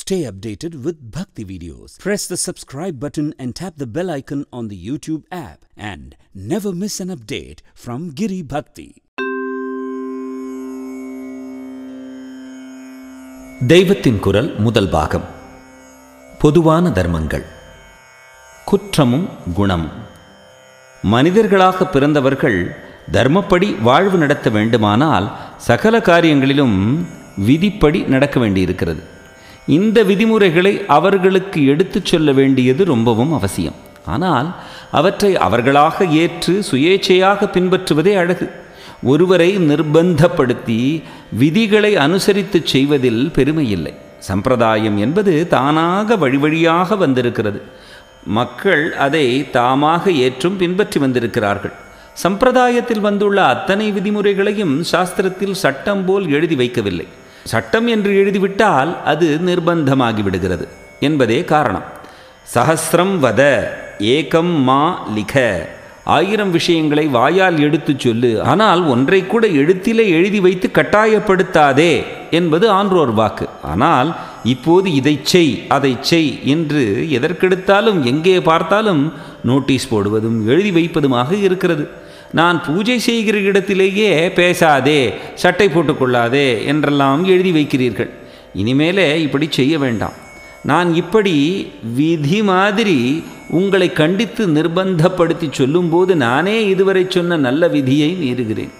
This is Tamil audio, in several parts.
Stay updated with Bhakti videos. Press the subscribe button and tap the bell icon on the YouTube app and never miss an update from Giri Bhakti. தெய்வத்தின் குரல் முதல் பாகம் பொதுவான தர்மங்கள் குற்றமும் குணமும் மனிதர்களாக பிறந்தவர்கள் தர்மப்படி வாழ்வு நடத்த வேண்டுமானால் சகல காரியங்களிலும் விதிப்படி நடக்க வேண்டியிருக்கிறது இந்த விதிமுறைகளை அவர்களுக்கு எடுத்துச் சொல்ல வேண்டியது ரொம்பவும் அவசியம் ஆனால் அவற்றை அவர்களாக ஏற்று சுயேச்சையாக பின்பற்றுவதே அழகு ஒருவரை நிர்பந்தப்படுத்தி விதிகளை அனுசரித்துச் செய்வதில் பெருமை இல்லை சம்பிரதாயம் என்பது தானாக வழி வழியாக வந்திருக்கிறது மக்கள் அதை தாமாக ஏற்றும் பின்பற்றி வந்திருக்கிறார்கள் சம்பிரதாயத்தில் வந்துள்ள அத்தனை விதிமுறைகளையும் சாஸ்திரத்தில் சட்டம் போல் எழுதி வைக்கவில்லை சட்டம் என்று எழுதிவிட்டால் அது நிர்பந்தமாகி விடுகிறது என்பதே காரணம் சஹசிரம் வத ஏகம் மா லிக ஆயிரம் விஷயங்களை வாயால் எடுத்துச் சொல்லு ஆனால் ஒன்றை கூட எழுத்திலே எழுதி வைத்து கட்டாயப்படுத்தாதே என்பது ஆன்றோர் வாக்கு ஆனால் இப்போது இதை செய் அதை செய் என்று எதற்கெடுத்தாலும் எங்கே பார்த்தாலும் நோட்டீஸ் போடுவதும் எழுதி வைப்பதுமாக இருக்கிறது நான் பூஜை செய்கிற இடத்திலேயே பேசாதே சட்டை போட்டுக்கொள்ளாதே என்றெல்லாம் எழுதி வைக்கிறீர்கள் இனிமேலே இப்படி செய்ய வேண்டாம் நான் இப்படி விதி மாதிரி உங்களை கண்டித்து நிர்பந்தப்படுத்தி சொல்லும்போது நானே இதுவரை சொன்ன நல்ல விதியை மீறுகிறேன்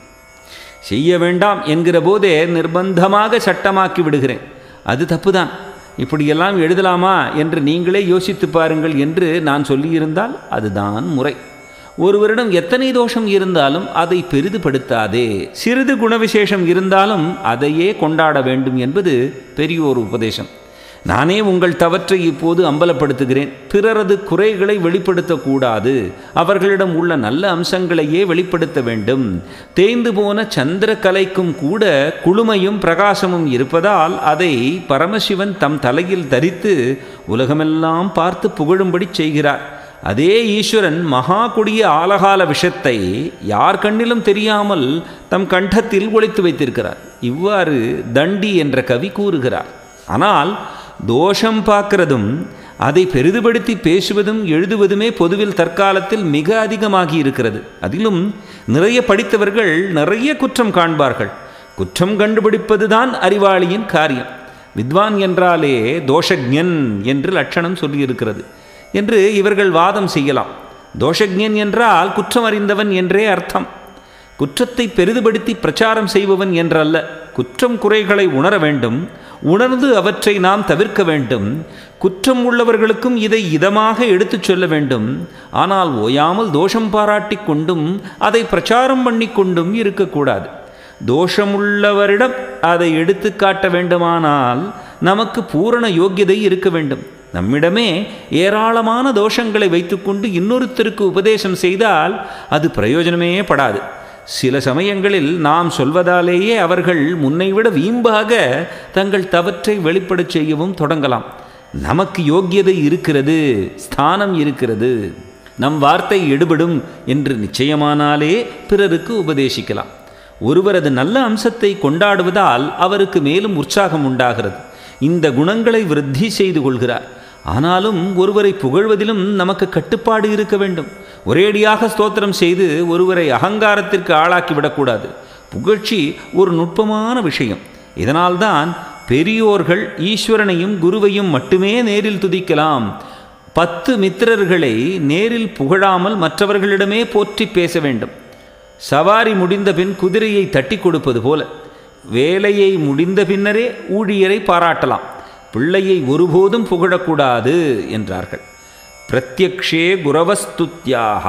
செய்ய வேண்டாம் என்கிற போதே நிர்பந்தமாக சட்டமாக்கி விடுகிறேன் அது தப்புதான் இப்படியெல்லாம் எழுதலாமா என்று நீங்களே யோசித்து பாருங்கள் என்று நான் சொல்லியிருந்தால் அதுதான் முறை ஒருவரிடம் எத்தனை தோஷம் இருந்தாலும் அதை பெரிதுபடுத்தாதே சிறிது குணவிசேஷம் இருந்தாலும் அதையே கொண்டாட வேண்டும் என்பது பெரியோர் உபதேசம் நானே உங்கள் தவற்றை இப்போது அம்பலப்படுத்துகிறேன் பிறரது குறைகளை வெளிப்படுத்தக்கூடாது அவர்களிடம் உள்ள நல்ல அம்சங்களையே வெளிப்படுத்த வேண்டும் தேய்ந்து போன சந்திர கலைக்கும் கூட குளுமையும் பிரகாசமும் இருப்பதால் அதை பரமசிவன் தம் தலையில் தரித்து உலகமெல்லாம் பார்த்து புகழும்படி செய்கிறார் அதே ஈஸ்வரன் மகா கொடிய ஆலகால விஷத்தை யார் கண்ணிலும் தெரியாமல் தம் கண்டத்தில் ஒழித்து வைத்திருக்கிறார் இவ்வாறு தண்டி என்ற கவி கூறுகிறார் ஆனால் தோஷம் பார்க்கிறதும் அதை பெரிதுபடுத்தி பேசுவதும் எழுதுவதுமே பொதுவில் தற்காலத்தில் மிக அதிகமாகி இருக்கிறது அதிலும் நிறைய படித்தவர்கள் நிறைய குற்றம் காண்பார்கள் குற்றம் கண்டுபிடிப்பதுதான் அறிவாளியின் காரியம் வித்வான் என்றாலே தோஷஜன் என்று லட்சணம் சொல்லியிருக்கிறது என்று இவர்கள் வாதம் செய்யலாம் தோஷஜன் என்றால் குற்றம் அறிந்தவன் என்றே அர்த்தம் குற்றத்தை பெரிதுபடுத்தி பிரச்சாரம் செய்பவன் என்றல்ல குற்றம் குறைகளை உணர வேண்டும் உணர்ந்து அவற்றை நாம் தவிர்க்க வேண்டும் குற்றம் உள்ளவர்களுக்கும் இதை இதமாக எடுத்துச் சொல்ல வேண்டும் ஆனால் ஓயாமல் தோஷம் பாராட்டி கொண்டும் அதை பிரச்சாரம் பண்ணி கொண்டும் இருக்கக்கூடாது தோஷமுள்ளவரிடம் அதை எடுத்து காட்ட வேண்டுமானால் நமக்கு பூரண யோக்கியதை இருக்க வேண்டும் நம்மிடமே ஏராளமான தோஷங்களை வைத்துக்கொண்டு இன்னொருத்தருக்கு உபதேசம் செய்தால் அது பிரயோஜனமே படாது சில சமயங்களில் நாம் சொல்வதாலேயே அவர்கள் முன்னைவிட வீம்பாக தங்கள் தவற்றை வெளிப்படச் செய்யவும் தொடங்கலாம் நமக்கு யோக்கியதை இருக்கிறது ஸ்தானம் இருக்கிறது நம் வார்த்தை எடுபடும் என்று நிச்சயமானாலே பிறருக்கு உபதேசிக்கலாம் ஒருவரது நல்ல அம்சத்தை கொண்டாடுவதால் அவருக்கு மேலும் உற்சாகம் உண்டாகிறது இந்த குணங்களை விருத்தி செய்து கொள்கிறார் ஆனாலும் ஒருவரை புகழ்வதிலும் நமக்கு கட்டுப்பாடு இருக்க வேண்டும் ஒரேடியாக ஸ்தோத்திரம் செய்து ஒருவரை அகங்காரத்திற்கு ஆளாக்கி விடக்கூடாது புகழ்ச்சி ஒரு நுட்பமான விஷயம் இதனால்தான் பெரியோர்கள் ஈஸ்வரனையும் குருவையும் மட்டுமே நேரில் துதிக்கலாம் பத்து மித்திரர்களை நேரில் புகழாமல் மற்றவர்களிடமே போற்றி பேச வேண்டும் சவாரி முடிந்த பின் குதிரையை தட்டி கொடுப்பது போல வேலையை முடிந்த பின்னரே ஊழியரை பாராட்டலாம் பிள்ளையை ஒருபோதும் புகழக்கூடாது என்றார்கள் பிரத்யக்ஷே குரவஸ்துத்யாக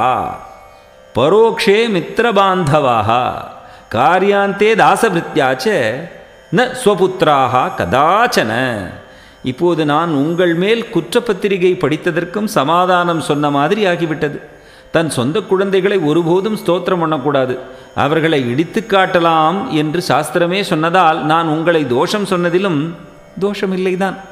பரோக்ஷே மித்திரபாந்தவாக காரியாந்தே தாசபிருத்தியாச்ச ந ஸ்வபுத்திராக கதாச்சன இப்போது நான் உங்கள் மேல் குற்றப்பத்திரிகை படித்ததற்கும் சமாதானம் சொன்ன மாதிரி ஆகிவிட்டது தன் சொந்த குழந்தைகளை ஒருபோதும் ஸ்தோத்திரம் பண்ணக்கூடாது அவர்களை இடித்து காட்டலாம் என்று சாஸ்திரமே சொன்னதால் நான் உங்களை தோஷம் சொன்னதிலும் தோஷமில்லைதான்